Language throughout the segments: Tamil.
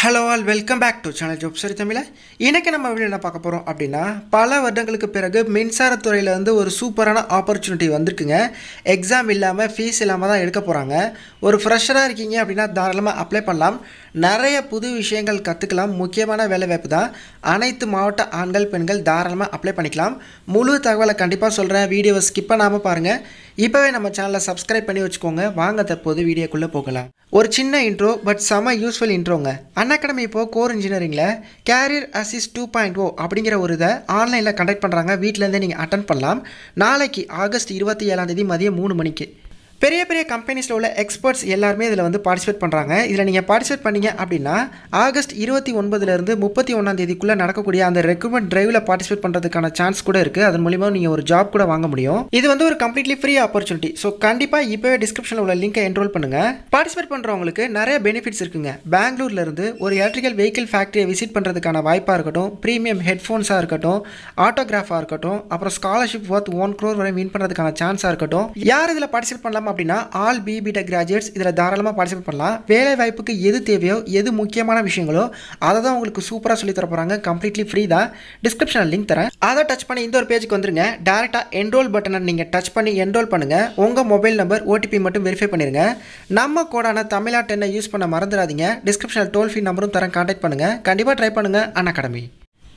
hello all welcome back to channel ஜோப் சரி தமிழ இன்னைக்கு நம்ம வீடியோ என்ன பார்க்க போகிறோம் அப்படின்னா பல வருடங்களுக்கு பிறகு மின்சாரத்துறையில் வந்து ஒரு சூப்பரான ஆப்பர்ச்சுனிட்டி வந்திருக்குங்க எக்ஸாம் இல்லாமல் ஃபீஸ் இல்லாமல் தான் எடுக்க போகிறாங்க ஒரு ஃப்ரெஷராக இருக்கீங்க அப்படின்னா தாராளமாக அப்ளை பண்ணலாம் நிறைய புது விஷயங்கள் கற்றுக்கலாம் முக்கியமான வேலைவாய்ப்பு தான் அனைத்து மாவட்ட ஆண்கள் பெண்கள் தாராளமாக அப்ளை பண்ணிக்கலாம் முழு தகவலை கண்டிப்பாக சொல்கிறேன் வீடியோவை ஸ்கிப் பண்ணாமல் பாருங்கள் இப்போவே நம்ம சேனலை சப்ஸ்கிரைப் பண்ணி வச்சுக்கோங்க வாங்க தற்போது வீடியோக்குள்ளே போகலாம் ஒரு சின்ன இன்ட்ரோ பட் செம யூஸ்ஃபுல் இன்ட்ரோங்க அன்அகாடமி இப்போ கோர் இன்ஜினியரிங்கில் career assist two point o அப்படிங்கிற ஒரு இதை ஆன்லைனில் கண்டக்ட் பண்ணுறாங்க வீட்டிலேருந்தே நீங்கள் அட்டன் பண்ணலாம் நாளைக்கு ஆகஸ்ட் இருபத்தி ஏழாம் தேதி மதியம் மூணு மணிக்கு பெரிய பெரிய கம்பெனிஸில் உள்ள எக்ஸ்பர்ட்ஸ் எல்லாருமே இதில் வந்து பார்ட்டிசிபேட் பண்ணுறாங்க இதில் நீங்கள் பார்ட்டிசிபேட் பண்ணீங்க அப்படின்னா ஆகஸ்ட் இருபத்தி ஒன்பதுலேருந்து முப்பத்தி ஒன்றாம் தேதிக்குள்ளே நடக்கக்கூடிய அந்த ரெக்ரூட்மெண்ட் டிரைவில் பார்ட்டிசிபேட் பண்ணுறதுக்கான சான்ஸ் கூட இருக்குது அதன் மூலிமா நீங்கள் ஒரு ஜாப் கூட வாங்க முடியும் இது வந்து ஒரு கம்ப்ளீட்லி ஃப்ரீ ஆப்பர்ச்சுனிட்டி ஸோ கண்டிப்பாக இப்போவே டிஸ்கிரிப்ஷனில் உள்ள லிங்கை என்ரோல் பண்ணுங்கள் பார்ட்டிசிபேட் பண்ணுறவங்களுக்கு நிறைய பெனிஃபிட்ஸ் இருக்குங்க பெங்களூர்லேருந்து ஒரு எலக்ட்ரிக்கல் வெஹிக்கிள் ஃபேக்ட்ரியை விசிட் பண்ணுறதுக்கான வாய்ப்பாக இருக்கட்டும் ப்ரீமியம் ஹெட்ஃபோன்ஸாக இருக்கட்டும் ஆட்டோகிராஃபாக இருக்கட்டும் அப்புறம் ஸ்காலர்ஷிப் ஒர்த் ஒன் க்ரோர் வரை வின் பண்ணுறதுக்கான சான்ஸாக இருக்கட்டும் யார் இதில் பார்ட்டிசிபேட் பண்ணலாம் அப்படின்னா ஆல் பிபிட கிராஜுவேட்ஸ் இதில் தாராளமாக பார்ட்டிசிபேட் பண்ணலாம் வேலை வாய்ப்புக்கு எது தேவையோ எது முக்கியமான விஷயங்களோ அதை தான் உங்களுக்கு சூப்பராக சொல்லி தர போகிறாங்க கம்ப்ளீட்லி ஃப்ரீ தான் டிஸ்கிரிப்ஷனில் லிங்க் தரேன் அதை டச் பண்ணி இந்த ஒரு பேஜுக்கு வந்துருங்க டேரெக்டாக என்ரோல் பட்டனை நீங்கள் டச் பண்ணி என்ரோல் பண்ணுங்கள் உங்கள் மொபைல் நம்பர் ஓடிபி மட்டும் வெரிஃபை பண்ணிடுங்க நம்ம கோடான தமிழ்நாட்டு என்ன யூஸ் பண்ண மறந்துடாதீங்க டிஸ்கிரிப்ஷனில் டோல் ஃப்ரீ நம்பரும் தரேன் கான்டாக்ட் பண்ணுங்கள் கண்டிப்பாக ட்ரை பண்ணுங்கள் அன் அகாடமி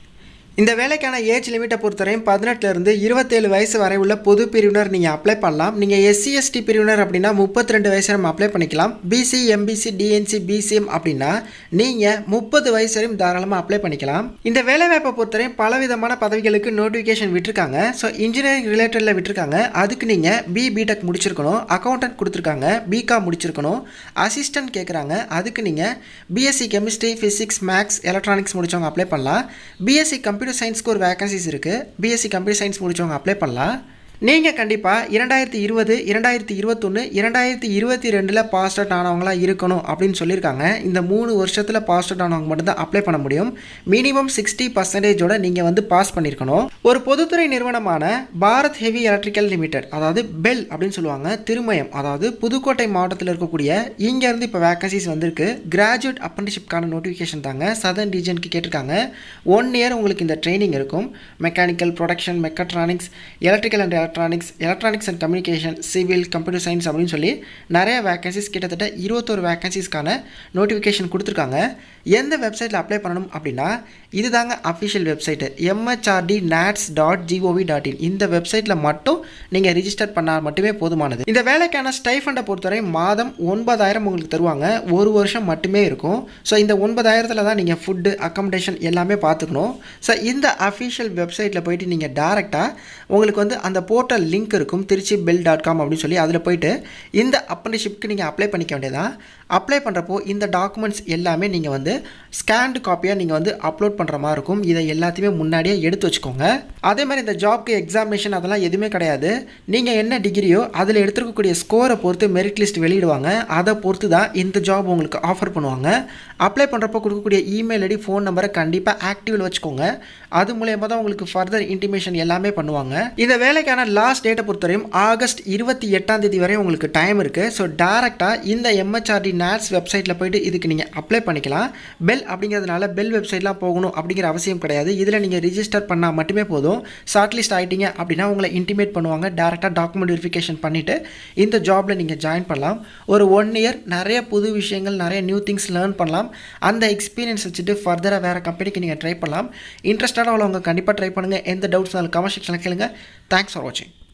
இந்த வேலைக்கான ஏஜ் லிமிட்டை பொறுத்தவரையும் பதினெட்டுலேருந்து இருபத்தேழு வயசு வரை உள்ள பொது பிரிவினர் நீங்கள் அப்ளை பண்ணலாம் நீங்கள் எஸ்சி எஸ்டி பிரிவினர் அப்படின்னா முப்பத்தி ரெண்டு வயசு நம்ம அப்ளை பண்ணிக்கலாம் பிசி எம்பிசி டிஎன்சி பிசிஎம் அப்படின்னா நீங்கள் முப்பது வயசு வரையும் தாராளமாக அப்ளை பண்ணிக்கலாம் இந்த வேலைவாய்ப்பை பொறுத்தவரையும் பலவிதமான பதவிகளுக்கு நோட்டிஃபிகேஷன் விட்டுருக்காங்க ஸோ இன்ஜினியரிங் ரிலேட்டடில் விட்டுருக்காங்க அதுக்கு நீங்கள் பி பிடெக் முடிச்சிருக்கணும் அக்கௌண்டன்ட் கொடுத்துருக்காங்க பிகாம் முடிச்சிருக்கணும் அசிஸ்டன்ட் கேட்குறாங்க அதுக்கு நீங்கள் BSc chemistry physics maths electronics முடிச்சவங்க அப்ளை பண்ணலாம் பிஎஸ்சி கம்ப்யூட்டர் கம்ப்யூட்டர் சயின்ஸ்க்கு ஒரு வேகன்சிஸ் இருக்குது பிஎஸ்சி கம்ப்யூட்டர் சயின்ஸ் முடிச்சவங்க அப்ளை பண்ணலாம் நீங்கள் கண்டிப்பாக இரண்டாயிரத்தி இருபது இரண்டாயிரத்தி இருபத்தொன்று இரண்டாயிரத்தி இருபத்தி ரெண்டில் பாஸ் அவுட் ஆனவங்களாக இருக்கணும் அப்படின்னு சொல்லியிருக்காங்க இந்த மூணு வருஷத்தில் பாஸ் அவுட் ஆனவங்க மட்டும்தான் அப்ளை பண்ண முடியும் மினிமம் சிக்ஸ்டி பர்சன்டேஜோட நீங்கள் வந்து பாஸ் பண்ணியிருக்கணும் ஒரு பொதுத்துறை நிறுவனமான பாரத் ஹெவி எலக்ட்ரிக்கல் லிமிடெட் அதாவது பெல் அப்படின்னு சொல்லுவாங்க திருமயம் அதாவது புதுக்கோட்டை மாவட்டத்தில் இருக்கக்கூடிய இங்கேருந்து இப்போ வேகன்சிஸ் வந்திருக்கு கிராஜுவேட் அப்ரண்டிஷிப்கான நோட்டிஃபிகேஷன் தாங்க சதர்ன் ரீஜனுக்கு கேட்டிருக்காங்க ஒன் இயர் உங்களுக்கு இந்த ட்ரைனிங் இருக்கும் mechanical production mechatronics electrical and electronics electronics and communication civil computer science அப்படின்னு சொல்லி நிறைய வேகன்சிஸ் கிட்டத்தட்ட இருபத்தொரு வேகன்சிஸ்க்கான நோட்டிஃபிகேஷன் கொடுத்துருக்காங்க எந்த வெப்சைட்டில் அப்ளை பண்ணணும் அப்படின்னா இது தாங்க official website MHRD NATS dot GOV dot in இந்த வெப்சைட்டில் மட்டும் நீங்கள் ரிஜிஸ்டர் பண்ணால் மட்டுமே போதுமானது இந்த வேலைக்கான ஸ்டைஃபண்டை பொறுத்தவரை மாதம் ஒன்பதாயிரம் உங்களுக்கு தருவாங்க ஒரு வருஷம் மட்டுமே இருக்கும் ஸோ இந்த ஒன்பதாயிரத்தில் தான் நீங்கள் ஃபுட்டு அக்கமடேஷன் எல்லாமே பார்த்துக்கணும் ஸோ இந்த அஃபிஷியல் வெப்சைட்டில் போயிட்டு நீங்கள் டேரெக்டாக உங்களுக்கு வந்து அந்த போர்ட்டல் லிங்க் இருக்கும் திருச்சி பெல் டாட் காம் அப்படின்னு சொல்லி அதில் போயிட்டு இந்த அப்ரண்டிஷிப்க்கு நீங்கள் அப்ளை பண்ணிக்க வேண்டியதான் அப்ளை பண்ணுறப்போ இந்த டாக்குமெண்ட்ஸ் எல்லாமே நீங்கள் வந்து ஸ்கேன்டு காப்பியாக நீங்கள் வந்து அப்லோட் பண்ணுற மாதிரி இருக்கும் இதை எல்லாத்தையுமே முன்னாடியே எடுத்து வச்சுக்கோங்க அதே மாதிரி இந்த ஜாப்க்கு எக்ஸாமினேஷன் அதெல்லாம் எதுவுமே கிடையாது நீங்கள் என்ன டிகிரியோ அதில் எடுத்துருக்கக்கூடிய ஸ்கோரை பொறுத்து மெரிட் லிஸ்ட் வெளியிடுவாங்க அதை பொறுத்து தான் இந்த ஜாப் உங்களுக்கு ஆஃபர் பண்ணுவாங்க அப்ளை பண்ணுறப்போ கொடுக்கக்கூடிய இமெயில் ஐடி ஃபோன் நம்பரை கண்டிப்பாக ஆக்டிவில் வச்சுக்கோங்க அது மூலயமா தான் உங்களுக்கு ஃபர்தர் இன்டிமேஷன் எல்லாமே பண்ணுவாங்க இந்த வேலைக்கான லாஸ்ட் டேட்டை பொறுத்தவரையும் ஆகஸ்ட் இருபத்தி எட்டாம் தேதி வரை உங்களுக்கு டைம் இருக்குது ஸோ டேரெக்டாக இந்த எம்ஹெச்ஆர்டி நேட்ஸ் வெப்சைட்டில் போயிட்டு இதுக்கு நீங்கள் அப்ளை பண்ணிக்கலாம் பெல் அப்படிங்கிறதுனால பெல் வெப்சைட்லாம் போகணும் அப்படிங்கிற அவசியம் கிடையாது இதில் நீங்கள் ரிஜிஸ்டர் பண்ணால் மட்டுமே போதும் ஷார்ட் லிஸ்ட் ஆகிட்டீங்க அப்படின்னா உங்களை இன்டிமேட் பண்ணுவாங்க டேரெக்டாக டாக்குமெண்ட் வெரிஃபிகேஷன் பண்ணிவிட்டு இந்த ஜாபில் நீங்கள் ஜாயின் பண்ணலாம் ஒரு ஒன் இயர் நிறைய புது விஷயங்கள் நிறைய நியூ திங்ஸ் லேர்ன் பண்ணலாம் அந்த எக்ஸ்பீரியன்ஸ் வச்சுட்டு ஃபர்தராக வேறு கம்பெனிக்கு நீங்கள் ட்ரை பண்ணலாம் இன்ட்ரெஸ்டாக உள்ளவங்க கண்டிப்பாக ட்ரை பண்ணுங்கள் எந்த டவுட்ஸ் இருந்தாலும் கமெண்ட் செக்ஷனில் கேளுங்க தேங்க்ஸ் ஃபார் வாட்சிங்